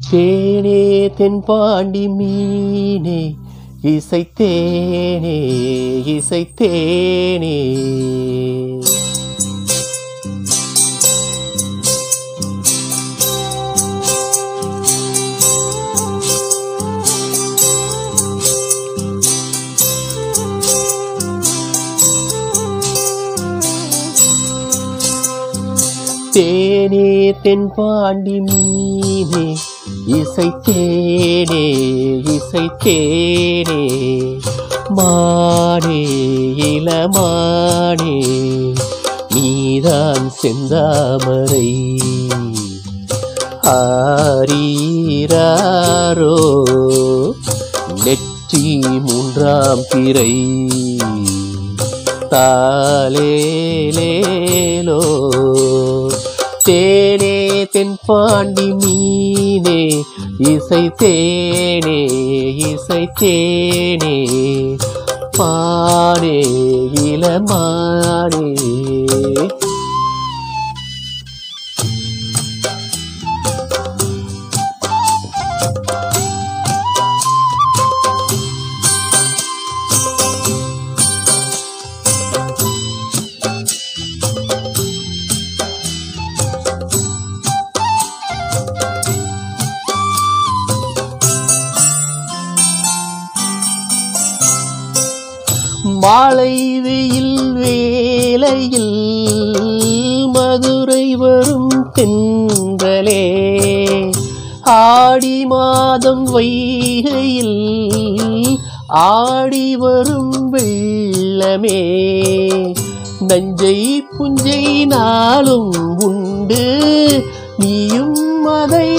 தேனே தென்பாண்டி மீனே இசைத்தேனே இசைத்தேனே தேனே தென்பாண்டி மீனே இசைத்தேனே இசைத்தேனே மானே இளமானே நீதான் செந்தாமரை ஆரீராரோ நெற்றி மூன்றாம் பிறை தாலேலேலோ தேனே தென்பாண்டி மீனே இசை தேனே இசை தேனே பானே இளமானே மாலை வெயில் வேளையில் மதுரை வரும் தென்றலே ஆடி மாதம் வைகையில் ஆடி வரும் வெள்ளமே நஞ்சை புஞ்சை நாளும் உண்டு நீயும் அதை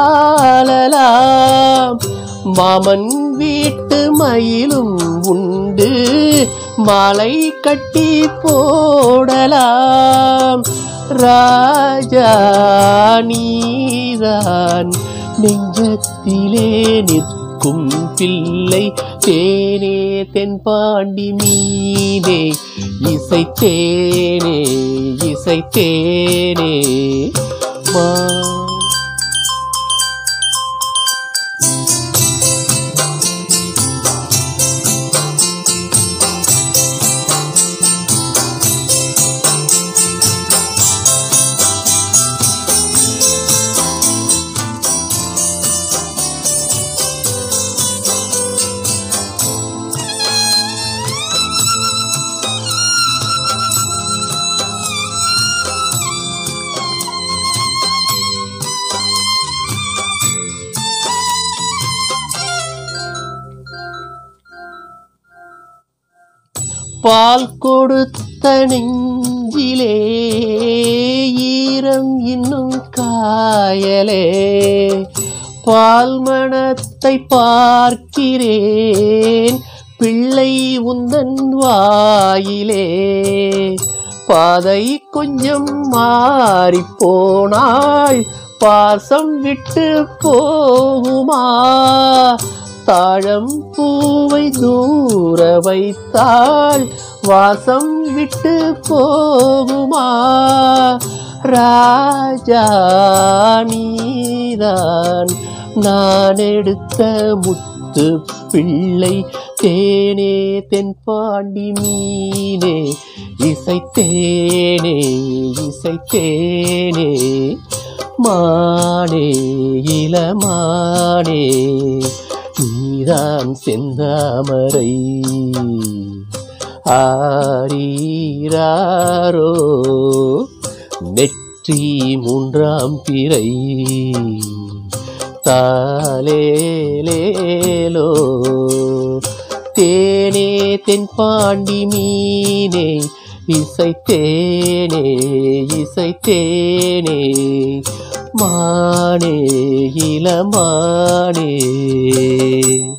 ஆளலாம் மாமன் வீட்டு மயிலும் உண்டு மாலை கட்டி போடலாம் ராஜா நீதான் நெஞ்சத்திலே நிற்கும் பிள்ளை தேனே தென்பாண்டி மீனே இசைத்தேனே இசைத்தேனே வா பால் கொடுத்த நெஞ்சிலே ஈரம் இன்னும் காயலே பால் மணத்தை பார்க்கிறேன் பிள்ளை உந்தன் வாயிலே பாதை கொஞ்சம் மாறி போனாள் பாசம் விட்டு போகுமா தாழம் பூவை தூர வைத்தாள் வாசம் விட்டு போகுமா ராஜா நீதான் நான் எடுத்த முத்து பிள்ளை தேனே தென்பாண்டி மீனே இசைத்தேனே இசைத்தேனே மானே இளமானே நீதான் செந்தாமரை ஆரீராரோ நெற்றி மூன்றாம் பிறை தாலேலேலோ தேனே தென்பாண்டி மீனே இசைத்தேனே இசைத்தேனே மானே இளமானே